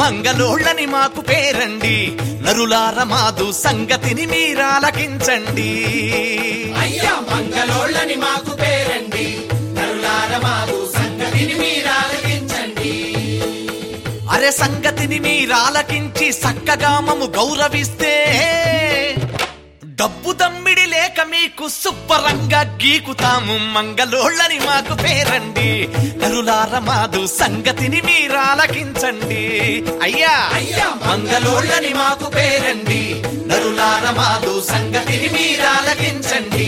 మంగళోళ్ళని మాకు పేరండి నరులార మాదు సంగతిని మీరాలకించండి అయ్యా మంగళోళ్ళని మాకు పేరండి నరులార మాకు సంగతిని మీరాలకించండి అరే సంగతిని మీరాలకించి సక్కగా మము గౌరవిస్తే డబ్బు దమ్మిడి లేక మీకు శుభ్రంగా గీకుతాము మంగళోళ్ళని మాకు పేరండి నరులార మాదు సంగతిని మీరాలకించండి అయ్యా అయ్యా మంగళోళ్ళని మాకు పేరండి నరులార మాకు సంగతిని మీరాలకించండి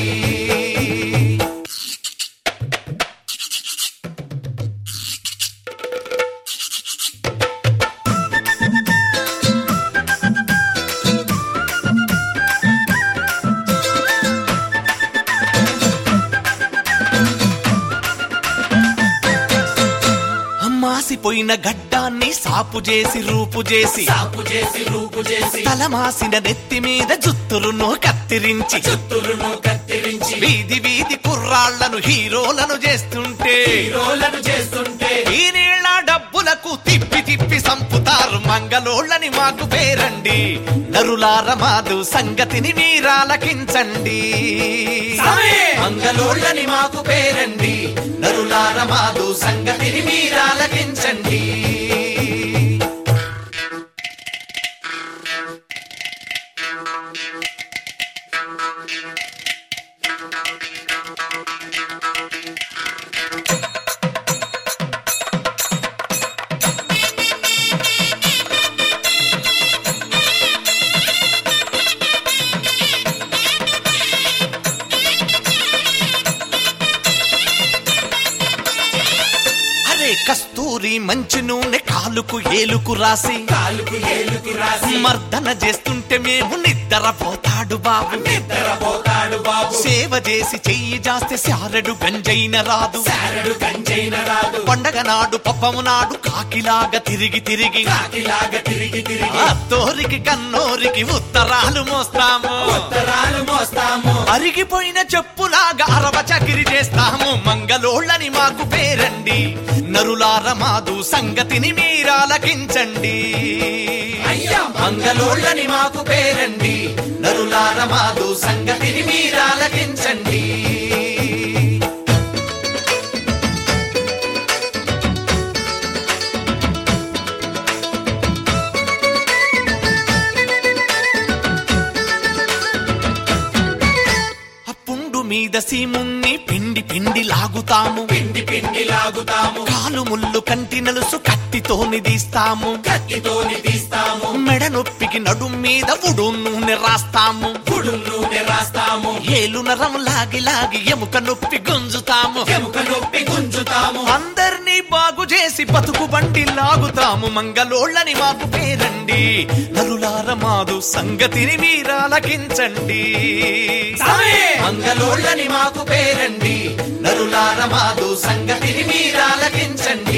మాసిపోయిన గడ్డాన్ని సాపు చేసి రూపు చేసి సాపు చేసి రూపు చేసి తలమాసిన నెత్తి మీద జుత్తురును కత్తిరించి చుత్తురును కత్తిరించి వీధి వీధి కుర్రాళ్లను హీరోలను చేస్తుంటే హీరోలను చేస్తుంటే ఈ నీళ్ళ డబ్బులకు తిప్పి తిప్పి సంపుతారు మంగళోళ్ళని మాకు పేరండి నరులార మాదు సంగతిని మీరాలకించండి మంగళోళ్ళని మాకు పేరండి నరులార మాకు సంగతిని మీరాలకించండి అరే కస్తూరి మంచి నూనె కాలుకు ఏలుకు రాసి కాలుకు ఏలుకు రాసి మర్దన చేస్తుంటే మేము నిద్రపోతాడు బాబు నిద్రపోతాడు బాబు సేవ చేసి చెయ్యి జాస్తే శారడు గంజైన రాదు శారడు కంచైన రాదు పండగ నాడు పప్పము నాడు కాకిలాగా తిరిగి తిరిగి కాకిలాగా తిరిగి తిరిగి అత్తోరికి కన్నోరికి ఉత్తరాలు మోస్తాము ఉత్తరాలు మోస్తాము అరిగిపోయిన చెప్పులాగా అరవ చకిరి చేస్తాము మంగళోళ్ళని మాకు పేరండి నరులార మాదు సంగతిని మీరాలకించండి అయ్యా మంగళోళ్ళని మాకు పేరండి నరులార మాకు సంగతిని మీరాలకించండి ఆ పుండు మీద సీమున్ని పిండి పిండి లాగుతాము పిండి పిండి లాగుతాము కాలు ముళ్ళు కంటి నలుసు కత్తితోని తీస్తాము కత్తితోని తీస్తాము మెడ నొప్పికి నడుం మీద ఉడు నూనె రాస్తాము గుడు నూనె రాస్తాము ఏలు నరం లాగి లాగి ఎముక నొప్పి గుంజుతాము ఎముక నొప్పి గుంజుతాము అందర్నీ బాగు చేసి బతుకు బండి లాగుతాము మంగళోళ్ళని మాకు పేరండి నరులార మాదు సంగతిని మీరాలకించండి మంగళోళ్ళని మాకు పేరండి నరులార మాకు సంగతిని మీరాలకించండి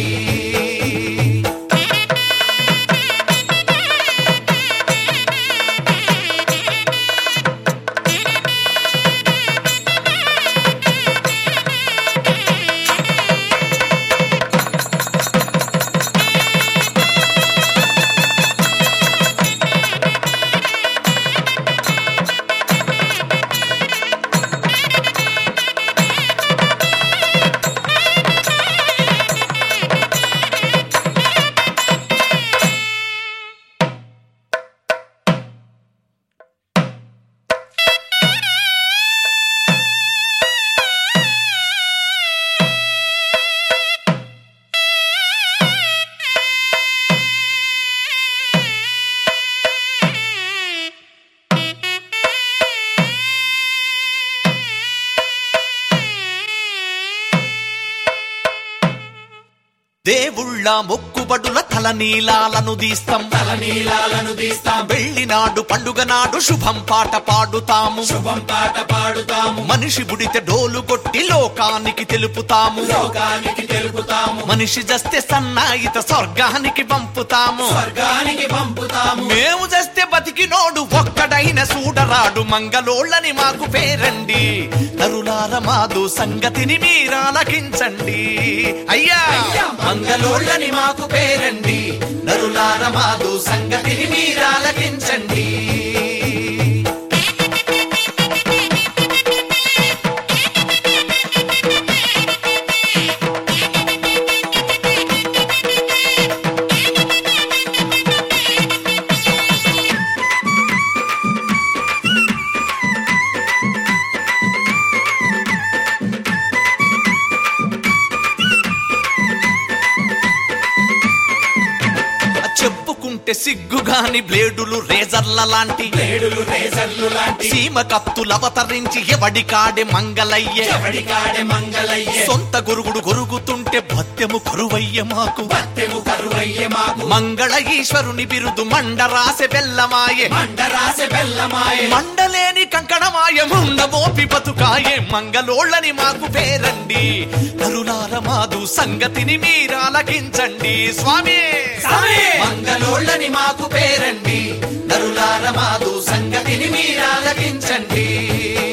దేవుళ్ళ మొక్కుబడుల తల నీలాలను దీస్తాం తల నీలాలను తీస్తాం వెళ్ళినాడు పండుగ నాడు శుభం పాట పాడుతాము శుభం పాట పాడుతాము మనిషి బుడితే డోలు కొట్టి లోకానికి తెలుపుతాము లోకానికి తెలుపుతాము మనిషి జస్తే సన్నాయిత స్వర్గానికి పంపుతాము స్వర్గానికి పంపుతాము మేము జస్తే బతికినోడు ఒక్కడైన సూడరాడు మంగళోళ్ళని మాకు పేరండి నరులార మాదు సంగతిని మీరాలకించండి అయ్యా మంగళ మంగళోళ్ళని మాకు పేరండి నరులార మాదు సంగతిని మీరాలకించండి చెప్పుకుంటే సిగ్గుగాని బ్లేడులు రేజర్ల లాంటి ఏడులు రేసర్లు లాంటి సీమ కత్తులు అవతరించి ఎవడి కాడే మంగళయ్యే ఎవడి కాడే మంగళయ్యే సొంత గురుగుడు గొరుగుతుంటే భత్యము కరువయ్య మాకు పత్తెము కరువయ్యే మాకు మంగళ ఈశ్వరుని బిరుదు మండరాసె బెల్లమాయే మండరాసె బెల్లమాయే మండలేని కంకణమాయ ముండమోపి బతుకాయే మంగళోళ్ళని మాకు పేరండి నరులార మాదు సంగతిని మీరాలకించండి స్వామి స్వామి! మంగళోళ్ళని మాకు పేరండి నరులార మాదు సంగతిని మీరాలకించండి